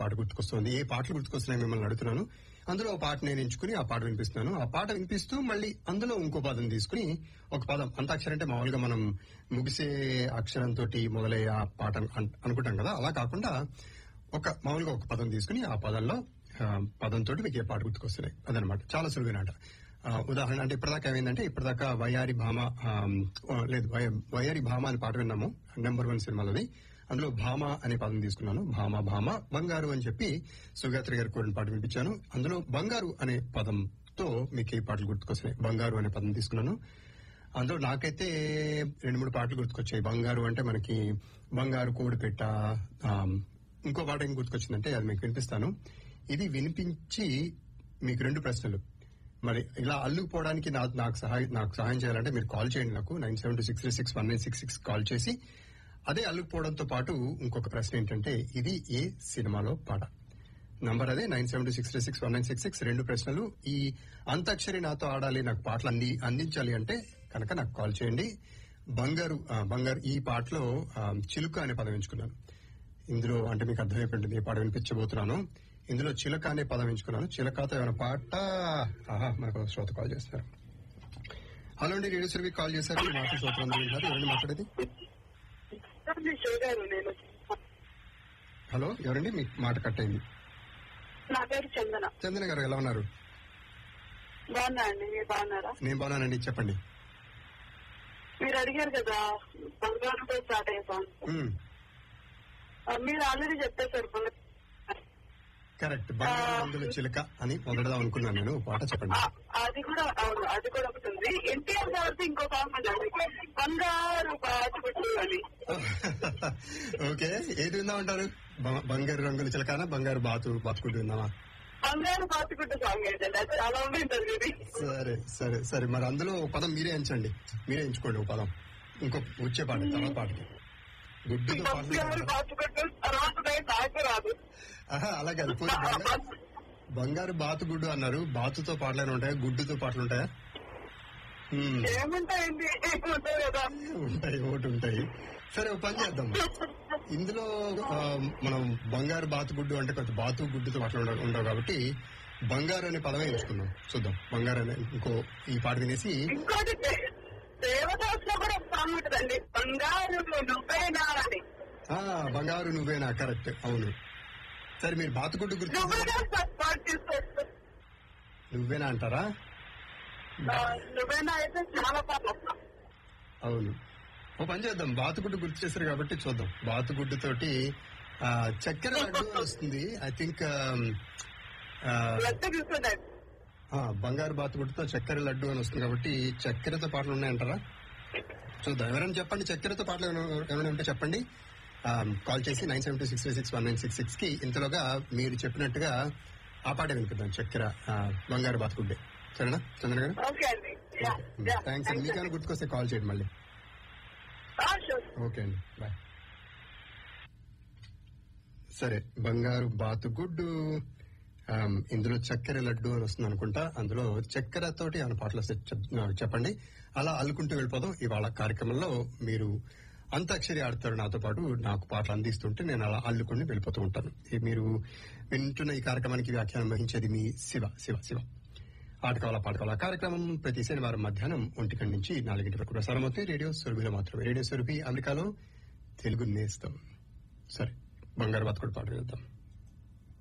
పాట గుర్తుకొస్తుంది ఏ పాటలు గుర్తుకొస్తున్నాయి మిమ్మల్ని అడుగుతున్నాను అందులో ఒక పాట నేను ఎంచుకుని ఆ పాట వినిపిస్తున్నాను ఆ పాట వినిపిస్తూ మళ్ళీ అందులో ఇంకో పదం తీసుకుని ఒక పదం అంతాక్షరం అంటే మామూలుగా మనం ముగిసే అక్షరంతో మొదలయ్యే ఆ పాట అన్- అనుకుంటాం కదా అలా కాకుండా ఒక మామూలుగా ఒక పదం తీసుకుని ఆ పదంలో పదంతో మీకు ఏ పాట గుర్తుకొస్తున్నాయి అదనమాట చాలా సులువైన ఆట ఆ, ఉదాహరణ అంటే ఇప్పటిదాకా ఏమైందంటే ఇప్పటిదాకా వయారి భామ ఆ, ఆ, లేదు వయ- వయారి భామ అనే పాట విన్నాము నెంబర్ వన్ సినిమాలోది అందులో భామ అనే పదం తీసుకున్నాను భామ భామ బంగారు అని చెప్పి సుగాత్రి గారు కోరిన పాట వినిపించాను అందులో బంగారు అనే పదంతో మీకు ఏ పాటలు గుర్తుకొస్తున్నాయి బంగారు అనే పదం తీసుకున్నాను అందులో నాకైతే రెండు మూడు పాటలు గుర్తుకొచ్చాయి బంగారు అంటే మనకి బంగారు కోడి పెట్ట ఆ, ఇంకో పాట ఏం గుర్తుకొచ్చిందంటే అది మీకు వినిపిస్తాను ఇది వినిపించి మీకు రెండు ప్రశ్నలు మరి ఇలా అల్లుకుపోవడానికి నా- నాకు సహాయం నాకు సహాయం చేయాలంటే మీరు కాల్ చేయండి నాకు nine seven two six three six one nine six six call చేసి అదే అల్లుకుపోవడంతో పాటు ఇంకొక ప్రశ్న ఏంటంటే ఇది ఏ సినిమాలో పాట నంబర్ అదే nine seven two six three six one nine six six రెండు ప్రశ్నలు ఈ అంతాక్షరి నాతో ఆడాలి నాకు పాటలు అంది అందించాలి అంటే కనుక నాకు కాల్ చేయండి బంగారు ఆ, బంగారు ఈ పాటలో ఆ, చిలుక అనే పదం ఎంచుకున్నాను ఇందులో అంటే మీకు అర్థమైపోయింది ఏ పాట వినిపించబోతున్నాను ఇందులో చిలక అనే పదం ఎంచుకున్నాను చిలకతో ఏమైనా పాట ఆహా మనకు ఒక శ్రోత కాల్ చేస్తారు హలో అండి రేడియో సర్వీ కాల్ చేశారు మీ మాట శ్రోతలందరూ వింటారు ఎవరండి మాట్లాడేది చూడారు నేను హలో ఎవరండి మీ మాట కట్ అయింది నా పేరు చందన చందన గారు ఎలా ఉన్నారు బాగున్నా అండి మీరు బాగున్నారా నేను బాగున్నానండి చెప్పండి మీరు అడిగారు కదా బంగారుతో స్టార్ట్ అయ్యే సాంగ్ మ్మ్. మీరు ఆల్రెడీ చెప్పేశారు బంగారు కరెక్ట్ బంగారు రంగుల చిలక అని మొదలదాం అనుకున్నాను నేను పాట చెప్పండి ఆ, అది కూడా అవును అది కూడా ఒకటి ఉంది ఎన్టీఆర్ గారితో ఇంకో సాంగ్ ఉందండి బంగారు బాచుకొట్టు అని ఓకే ఏది విందామంటారు బ- బంగారు రంగుల చిలకనా బంగారు బాతు బాతుకుంటూ విందామా బంగారు బాచుకొట్టు సాంగ్ ఏంటండి అది చాలా ఉంటుంది ఇది సరే సరే సరే మరి అందులో ఒక పదం మీరే ఎంచండి మీరే ఎంచుకోండి ఒక పదం ఇంకో వచ్చే పాట తర్వాత పాటకి గుడ్డుతో బంగారు పాటలు బాచుకొట్టు తర్వాత నాకు రాదు ఆహా, అలా కాదు పోనీ బంగారు బంగారు బాతు గుడ్డు అన్నారు బాతుతో పాటలు ఉంటాయా గుడ్డుతో పాటలు ఉంటాయా హ్మ్, ఏముంటాయండి ఉంటాయి కదా ఉంటాయి ఒకటి ఉంటాయి సరే ఒక పని చేద్దాం ఇందులో ఆ, మనం బంగారు బాతు గుడ్డు అంటే కొంచెం బాతు గుడ్డుతో పాటలు ఉండవు ఉండవు కాబట్టి బంగారు అనే పదమే ఎంచుకుందాం చూద్దాం బంగారు అనే ఇంకో ఈ పాట వినేసి ఇంకోటి దే- దేవదాస్ లో కూడా ఒక సాంగ్ ఉంటుందండి బంగారు నువ్వేనా అని ఆ బంగారు నువ్వేనా కరెక్ట్ అవును సరే మీరు బాతుగుడ్డు గుర్తు నువ్వేనా పాట తీసుకొచ్చు నువ్వేనా అంటారా నువ్వేనా అయితే చాలా పాటలు వస్తాం అవును ఓ పని చేద్దాం బాతుగుడ్డు గుర్తు చేశారు కాబట్టి చూద్దాం బాతుగుడ్డు తోటి ఆ, చక్కెర లడ్డు అని వస్తుంది ఐ థింక్ లడ్డు తీసుకుంటాడు బంగారు బాతుగుడ్డుతో చక్కెర లడ్డు అని వస్తుంది కాబట్టి చక్కెరతో పాటలు ఉన్నాయంటారా చూద్దాం ఎవరైనా చెప్పండి చక్కెరతో పాటలు ఏమైనా- ఏమైనా ఉంటే చెప్పండి ఆ, కాల్ చేసి nine seven two six six one nine six six కి ఇంతలోగా మీరు చెప్పినట్టుగా ఆ పాట వినిపిద్దాం చక్కెర ఆ, బంగారు బాతుగుడ్డే సరేనా చంద్ర గారు ఓకే అండి యా, యా. థ్యాంక్స్ అండి మీకైనా గుర్తుకొస్తే కాల్ చేయండి మళ్ళీ ఆ, sure. ఓకే అండి బాయ్ సరే బంగారు బాతుగుడ్డు ఆమ్, ఇందులో చక్కెర లడ్డు అని వస్తుంది అనుకుంటా అందులో చక్కెర తోటి ఆయన పాటలు వస్తే చెప్- నాకు చెప్పండి అలా అల్లుకుంటూ వెళ్ళిపోదాం ఇవాళ కార్యక్రమంలో మీరు అంతాక్షరి ఆడతారు నాతో పాటు నాకు పాటలు అందిస్తుంటే నేను అలా అల్లుకుని వెళ్ళిపోతూ ఉంటాను ఈ మీరు వింటున్న ఈ కార్యక్రమానికి వ్యాఖ్యానం వహించేది మీ శివ శివ శివ ఆట కావాలా పాట కావాలా కార్యక్రమం ప్రతి శనివారం మధ్యాహ్నం ఒంటి గంట నుంచి నాలుగింటి వరకు ప్రసారం అవుతాయి రేడియో సురభిలో మాత్రమే రేడియో సురభి అమెరికాలో తెలుగు నేస్తాం సరే బంగారు బతుకుడు పాట వేద్దాం